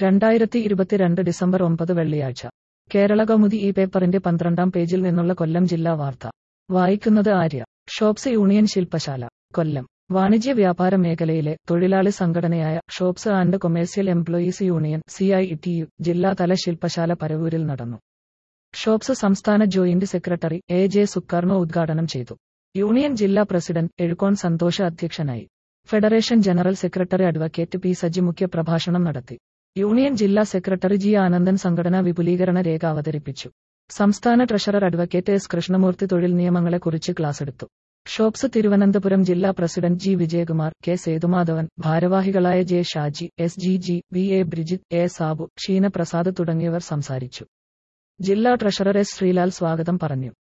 രണ്ടായിരത്തി ഇരുപത്തിരണ്ട് ഡിസംബർ ഒമ്പത് വെള്ളിയാഴ്ച കേരള കൗമുദി ഈ പേപ്പറിന്റെ പന്ത്രണ്ടാം പേജിൽ നിന്നുള്ള കൊല്ലം ജില്ലാ വാർത്ത വായിക്കുന്നത് ആര്യ ഷോപ്സ് യൂണിയൻ ശില്പശാല കൊല്ലം വാണിജ്യ വ്യാപാര മേഖലയിലെ തൊഴിലാളി സംഘടനയായ shops and commercial employees union C I T U ജില്ലാതല ശില്പശാല പരവൂരിൽ നടന്നു ഷോപ്സ് സംസ്ഥാന joint secretary A J Sukarno ഉദ്ഘാടനം ചെയ്തു യൂണിയൻ ജില്ലാ പ്രസിഡന്റ് എഴുകോൺ സന്തോഷ് അധ്യക്ഷനായി federation general secretary advocate P Saji മുഖ്യ പ്രഭാഷണം നടത്തി യൂണിയൻ ജില്ലാ സെക്രട്ടറി ജി ആനന്ദൻ സംഘടനാ വിപുലീകരണ രേഖ അവതരിപ്പിച്ചു സംസ്ഥാന ട്രഷറർ അഡ്വക്കേറ്റ് എസ് കൃഷ്ണമൂർത്തി തൊഴിൽ നിയമങ്ങളെക്കുറിച്ച് ക്ലാസെടുത്തു ഷോപ്സ് തിരുവനന്തപുരം ജില്ലാ president G Vijayakumar K Sethumadhavan ഭാരവാഹികളായ J Shaji S G G V A Brijith A Sabu Sheena Prasad തുടങ്ങിയവർ സംസാരിച്ചു ജില്ലാ ട്രഷറർ എസ് ശ്രീലാൽ സ്വാഗതം പറഞ്ഞു